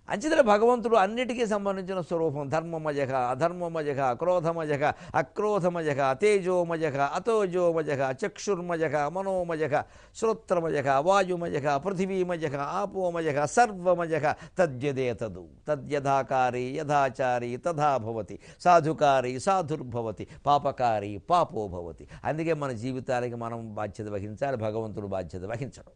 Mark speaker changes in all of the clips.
Speaker 1: అంచేతనే భగవంతుడు అన్నిటికీ సంబంధించిన స్వరూపం ధర్మమజక అధర్మమజక క్రోధమజక అక్రోధమజక తేజోమజక అతోజోమజక చక్షుర్మజక మనోమజక శ్రోత్రమజక వాయుమజక పృథివీమజక ఆపోమజక సర్వమజక తద్యదేతదు తద్యథాకారి యథాచారి తథా భవతి సాధుకారి సాధుర్భవతి పాపకారి పాపో భవతి అందుకే మన జీవితానికి మనం బాధ్యత వహించాలి భగవంతుడు బాధ్యత వహించడం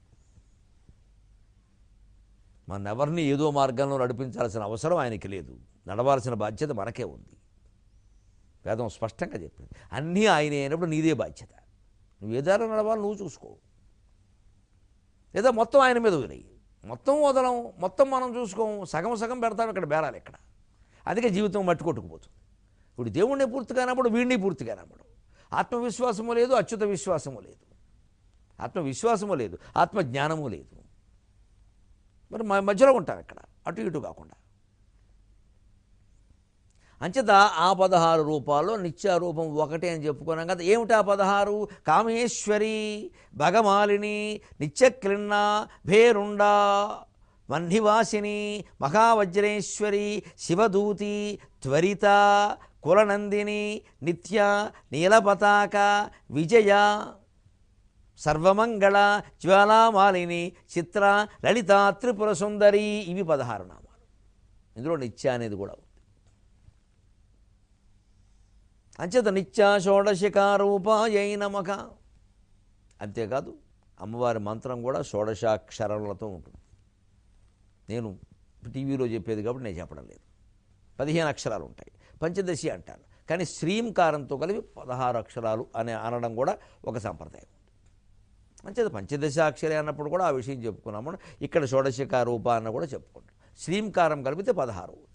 Speaker 1: మన ఎవరిని ఏదో మార్గంలో నడిపించాల్సిన అవసరం ఆయనకి లేదు నడవాల్సిన బాధ్యత మనకే ఉంది వేదం స్పష్టంగా చెప్పింది అన్నీ ఆయన అయినప్పుడు నీదే బాధ్యత నువ్వు ఏ దారి నడవాలి నువ్వు చూసుకో లేదా మొత్తం ఆయన మీద వదిలేయి మొత్తం వదలం మొత్తం మనం చూసుకోము సగం సగం పెడతాం ఇక్కడ బేరాలి ఇక్కడ అందుకే జీవితం మట్టి కొట్టుకుపోతుంది ఇప్పుడు దేవుణ్ణి పూర్తిగా నమ్మడు వీడిని పూర్తిగా నమ్మడు ఆత్మవిశ్వాసము లేదు అచ్యుత విశ్వాసము లేదు ఆత్మవిశ్వాసము లేదు ఆత్మజ్ఞానము లేదు మరి మ- మధ్యలో ఉంటాం ఇక్కడ అటు ఇటు కాకుండా అంచేత ఆ పదహారు రూపాల్లో నిత్యారూపం ఒకటే అని చెప్పుకున్నాం కదా ఏమిటి ఆ పదహారు కామేశ్వరి భగమాలిని నిత్యక్లిన్న భేరుండ వన్నివాసిని మహావజ్రేశ్వరి శివదూతి త్వరిత కులనందిని నిత్య నీలపతాక విజయ సర్వమంగళ జ్వాలామాలిని చిత్ర లలిత త్రిపుర సుందరి ఇవి పదహారు నామాలు ఇందులో నిత్య అనేది కూడా ఉంది అంచేత నిత్య షోడశికారూపాయై నమక అంతేకాదు అమ్మవారి మంత్రం కూడా షోడశాక్షరములతో ఉంటుంది నేను టీవీలో చెప్పేది కాబట్టి నేను చెప్పడం లేదు పదిహేను అక్షరాలు ఉంటాయి పంచదశి అంటారు కానీ శ్రీంకారంతో కలిపి పదహారు అక్షరాలు అనే అనడం కూడా ఒక సంప్రదాయం మంచిది పంచదశాక్షరి అన్నప్పుడు కూడా ఆ విషయం చెప్పుకున్నాము ఇక్కడ షోడశిక రూప అన్న కూడా చెప్పుకుంటాం శ్రీంకారం కలిపితే పదహారు